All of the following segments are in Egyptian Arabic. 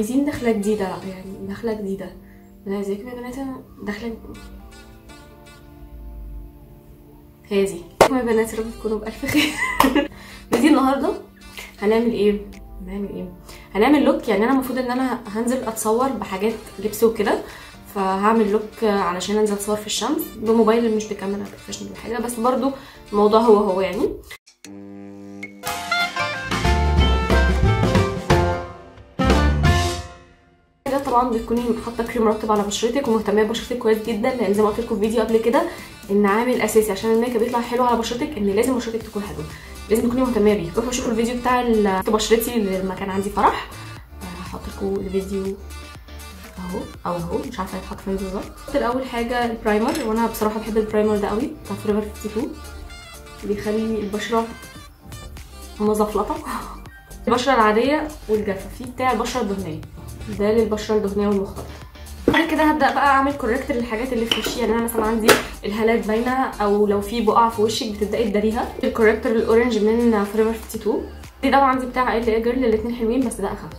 عايزين دخله جديده بقى يعني دخله جديده انا ازيكم يا بنات أنا داخله هي دي ازيكم يا بنات يا رب تكونوا بالف خير فيديو النهارده هنعمل ايه هنعمل ايه هنعمل لوك يعني انا المفروض ان انا هنزل اتصور بحاجات لبس وكده فهعمل لوك علشان انزل اتصور في الشمس بموبايل مش بكاميرا بروفيشنال حاجه بس برضو الموضوع هو هو يعني كده طبعا بتكوني حاطه كريم مرطب على بشرتك ومهتمه ببشرتك كويس جدا لان زي ما قلت لكم في فيديو قبل كده ان عامل اساسي عشان الميك اب يطلع حلو على بشرتك ان لازم بشرتك تكون حلوه لازم تكوني مهتمه بيه روحوا شوفوا الفيديو بتاع بشرتي لما كان عندي فرح هحط لكم الفيديو اهو او اهو مش عارفه هيتحط فين بالظبط اول حاجه البرايمر وانا بصراحه بحب البرايمر ده قوي بتاع فوريفر 52 بيخلي البشره مزفلطه البشره العاديه والجافه في بتاع البشره الدهنيه ده للبشره الدهنيه والمختلطه بعد كده هبدا بقى اعمل كوركت للحاجات اللي في وشي يعني انا مثلا عندي الهالات باينه او لو في بقع في وشك بتبداي تداريها الكوركتور الاورنج من فوريفر 52 دي ده عندي بتاع ال اي جيرل الاثنين حلوين بس ده اخف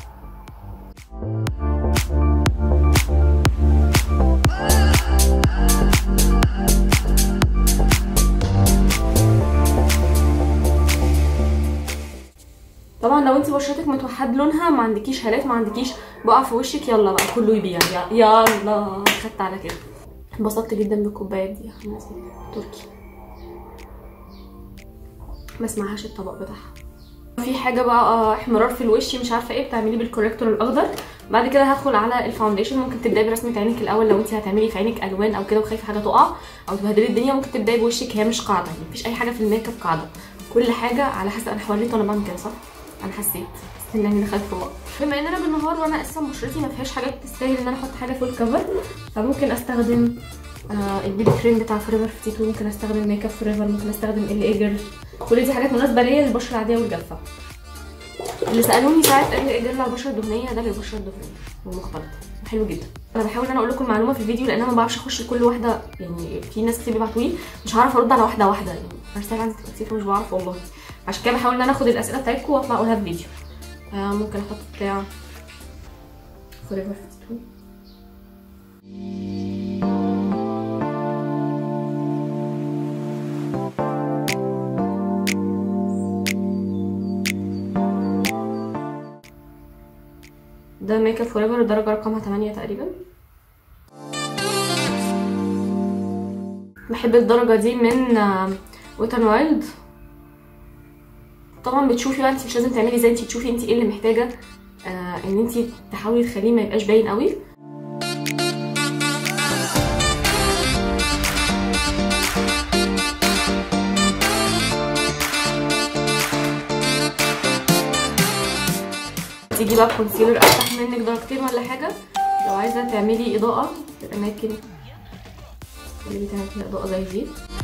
طبعا لو انت بشرتك متوحد لونها ما عندكيش هالات ما عندكيش بقع في وشك يلا بقى كله يبيع يلا خدت على كده انبسطت جدا بالكوبايات دي يا تركي ما اسمعهاش الطبق بتاعها في حاجه بقى احمرار في الوش مش عارفه ايه بتعمليه بالكوريكتور الاخضر بعد كده هدخل على الفاونديشن ممكن تبداي برسمه عينك الاول لو انت هتعملي في عينك الوان او كده وخايفه حاجه تقع او تبهدلي الدنيا ممكن تبداي بوشك هي مش قاعده يعني مفيش اي حاجه في الميك اب قاعده كل حاجه على حسب انا حواليت وانا بعمل كده صح انا حسيت ان انا دخلت في بعض بما ان انا بالنهار وانا اساسا بشرتي ما فيهاش حاجات تستاهل ان انا احط حاجه فول كفر فممكن استخدم آه البيبي كريم بتاع فوريفر 52 ممكن استخدم ميك اب فوريفر ممكن استخدم ال اي جيرل كل دي حاجات مناسبه ليا للبشره العاديه والجافه اللي سالوني ساعات ال اي جيرل على البشره الدهنيه ده للبشره الدهنيه والمختلطه حلو جدا انا بحاول ان انا اقول لكم المعلومه في الفيديو لان انا ما بعرفش اخش لكل واحده يعني في ناس كتير بيبعتوا لي مش هعرف ارد على واحده واحده يعني ارسال عندي كتير فمش بعرف والله عشان كده بحاول ان انا اخد الاسئله بتاعتكم واطلع اقولها في فيديو آه ممكن احط بتاع فوريفر 52 ده ميك اب فوريفر الدرجه رقمها 8 تقريبا بحب الدرجه دي من ويتن وايلد طبعا بتشوفي بقى انت مش لازم تعملي زي انت تشوفي انت ايه اللي محتاجه آه ان انت تحاولي تخليه ما يبقاش باين قوي تيجي بقى كونسيلر افتح منك درجتين ولا حاجه لو عايزه تعملي اضاءه في الاماكن اللي بتعمل فيها اضاءه زي دي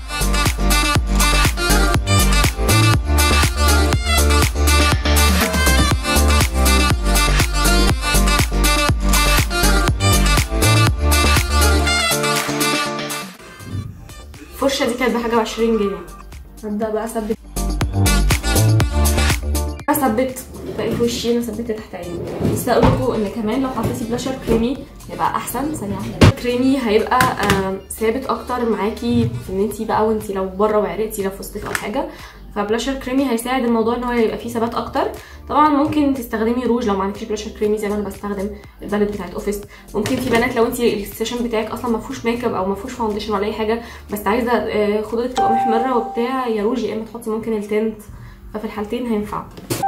الفرشه دي كانت بحاجه وعشرين جنيه هبدا بقى اثبت اثبت بقيت وشي انا ثبت تحت عيني بس اقول لكم ان كمان لو حطيتي بلاشر كريمي هيبقى احسن ثانيه واحده كريمي هيبقى ثابت اكتر معاكي في ان انت بقى وانت لو بره وعرقتي لو فستك او حاجه فبلاشر كريمي هيساعد الموضوع ان هو يبقى فيه ثبات اكتر طبعا ممكن تستخدمي روج لو ما عندكيش بلاشر كريمي زي ما انا بستخدم الباليت بتاعت اوفيس ممكن في بنات لو انت السيشن بتاعك اصلا ما فيهوش ميك اب او ما فيهوش فاونديشن ولا اي حاجه بس عايزه خدودك تبقى محمره وبتاع يا روج يا اما تحطي ممكن التنت ففي الحالتين هينفع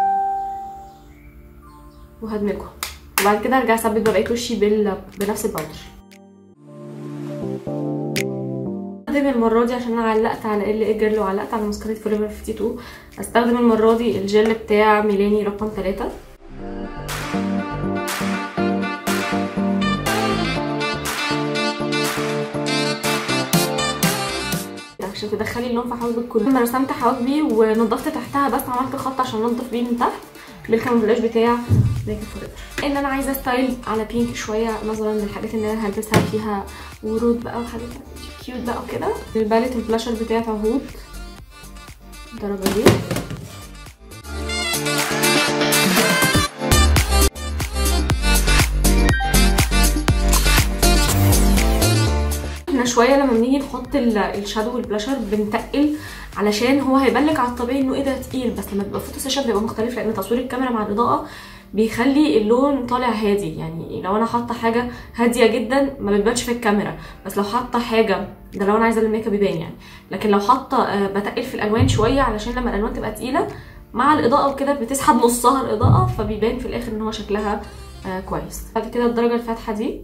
وهدمجهم وبعد كده ارجع اثبت بقى بقيه وشي بال... بنفس الباودر هستخدم المره دي عشان انا علقت على ال اي جيرل وعلقت على ماسكارة فوريفر 52 هستخدم المره دي الجل بتاع ميلاني رقم 3 عشان تدخلي اللون في حواجبك كله لما رسمت حواجبي ونضفت تحتها بس عملت خط عشان انضف بيه من تحت بالكاموفلاج بتاع ميك اب فوريفر ان انا عايزه ستايل على بينك شويه نظرا للحاجات اللي انا هلبسها فيها ورود بقى وحاجات كيوت بقى وكده الباليت البلاشر بتاعت عهود الدرجه دي شويه لما بنيجي نحط ال- الشادو والبلاشر بنتقل علشان هو هيبان لك على الطبيعي انه ايه ده تقيل بس لما بيبقى فوتو سيشن بيبقى مختلف لان تصوير الكاميرا مع الاضاءه بيخلي اللون طالع هادي يعني لو انا حاطه حاجه هاديه جدا ما بتبانش في الكاميرا بس لو حاطه حاجه ده لو انا عايزه الميك اب يبان يعني لكن لو حاطه آه، بتقل في الالوان شويه علشان لما الالوان تبقى تقيله مع الاضاءه وكده بتسحب نصها الاضاءه فبيبان في الاخر ان هو شكلها آه كويس بعد كده الدرجه الفاتحه دي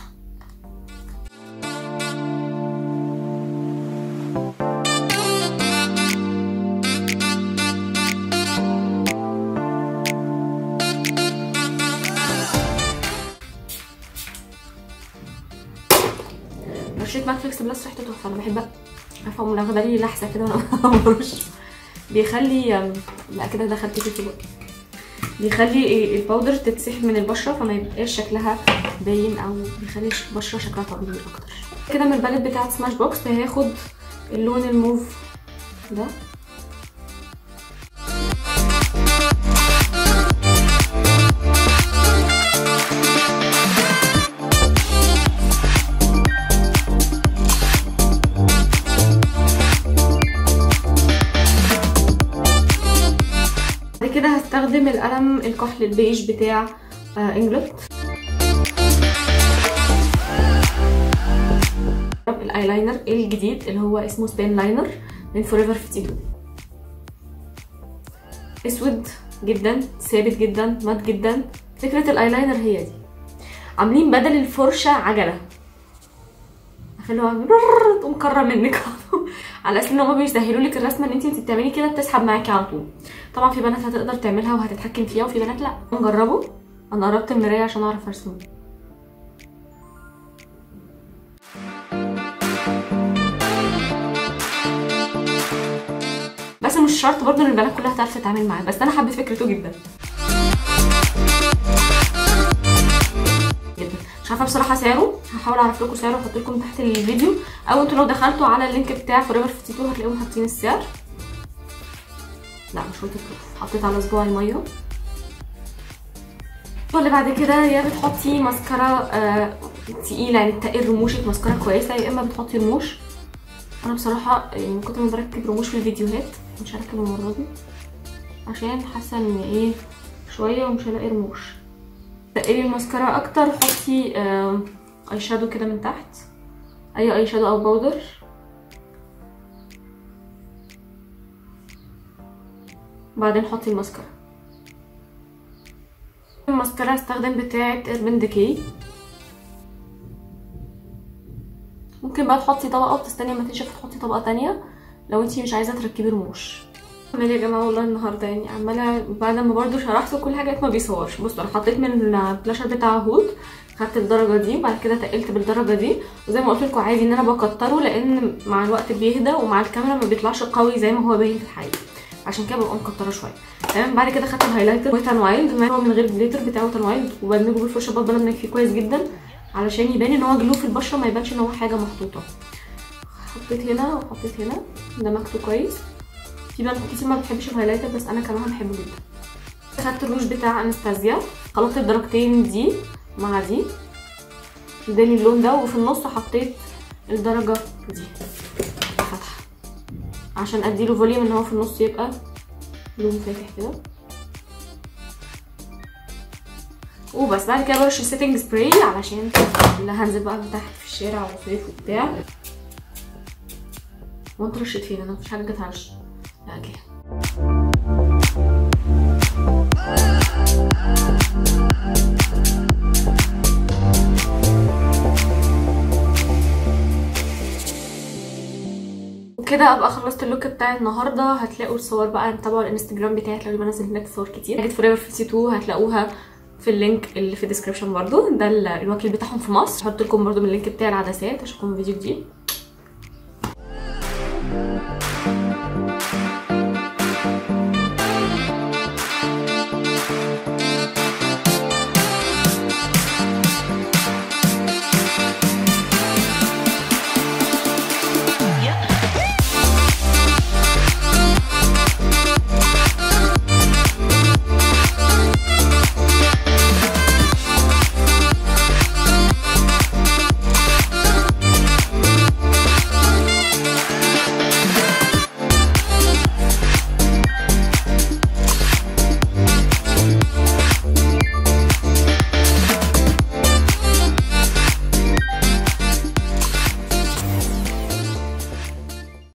رشيت ماك فيكس بلس ريحته تحفه انا بحب عارفه ام واخده لي لحسه كده وانا برش بيخلي أم، لا كده دخلت في بقى بيخلي إيه الباودر تتسحب من البشره فما يبقاش شكلها باين او بيخلي البشره شكلها طبيعي اكتر كده من الباليت بتاعت سماش بوكس هاخد اللون الموف ده بعد كده هستخدم القلم الكحل البيج بتاع آه انجلت الايلاينر الجديد اللي هو اسمه سبين لاينر من فوريفر 52 اسود جدا ثابت جدا مات جدا فكره الايلاينر هي دي عاملين بدل الفرشه عجله عارفه اللي هو بررر تقوم كره منك على اساس ان هما بيسهلوا لك الرسمه ان انت انت بتعملي كده بتسحب معاكي على طول طبعا في بنات هتقدر تعملها وهتتحكم فيها وفي بنات لا نجربه انا قربت المرايه عشان اعرف ارسمه بس مش شرط برضه ان البنات كلها تعرف تتعامل معاه بس انا حبيت فكرته جدا جدا مش عارفه بصراحه سعره هحاول اعرف لكم سعره واحط لكم تحت الفيديو او انتوا لو دخلتوا على اللينك بتاع فوريفر 52 هتلاقيهم حاطين السعر لا مش ووتر بروف حطيت على صباعي ميه اللي بعد كده يا بتحطي ماسكارا آه تقيله يعني تقل رموشك ماسكارا كويسه يا اما بتحطي رموش انا بصراحه يعني من كتر ما بركب رموش في الفيديوهات مش هركب المره دي عشان حاسه ان ايه شويه ومش هلاقي رموش تقلي الماسكارا اكتر حطي آه اي شادو كده من تحت اي اي شادو او باودر بعدين حطي الماسكارا الماسكارا هستخدم بتاعه اربن ديكي ممكن بقى تحطي طبقه وتستني اما تنشف تحطي طبقه تانية لو انتي مش عايزه تركبي رموش عمال يا جماعه والله النهارده يعني عماله بعد ما برضو شرحت كل حاجات ما بيصورش بصوا انا حطيت من البلاشر بتاع هود خدت الدرجه دي وبعد كده تقلت بالدرجه دي وزي ما قلت لكم عادي ان انا بكتره لان مع الوقت بيهدى ومع الكاميرا ما بيطلعش قوي زي ما هو باين في الحقيقه عشان كده ببقى مكتره شويه تمام بعد كده خدت الهايلايتر ويت ان وايلد ما هو من غير جليتر بتاع ويت ان وايلد وبدمجه بالفرشه بفضل امسك فيه كويس جدا علشان يبان ان هو جلو في البشره ما يبانش ان هو حاجه محطوطه حطيت هنا وحطيت هنا دمجته كويس في بنات كتير ما بتحبش الهايلايتر بس انا كمان بحبه جدا خدت الروج بتاع انستازيا خلطت الدرجتين دي مع دي اداني اللون ده وفي النص حطيت الدرجه دي فاتحه عشان اديله فوليوم ان هو في النص يبقى لون فاتح كده وبس بعد كده برش السيتنج سبراي علشان اللي هنزل بقى من تحت في الشارع وصيف وبتاع وانت رشيت فين انا مفيش حاجه جت على الش- لا جه وكده ابقى خلصت اللوك بتاع النهارده هتلاقوا الصور بقى تابعوا الانستجرام بتاعي هتلاقوا بنزل هناك صور كتير حاجات فوريفر 52 هتلاقوها في اللينك اللي في الديسكربشن برضو ده ال- الوكيل بتاعهم في مصر هحط لكم برضو من اللينك بتاع العدسات اشوفكم في فيديو جديد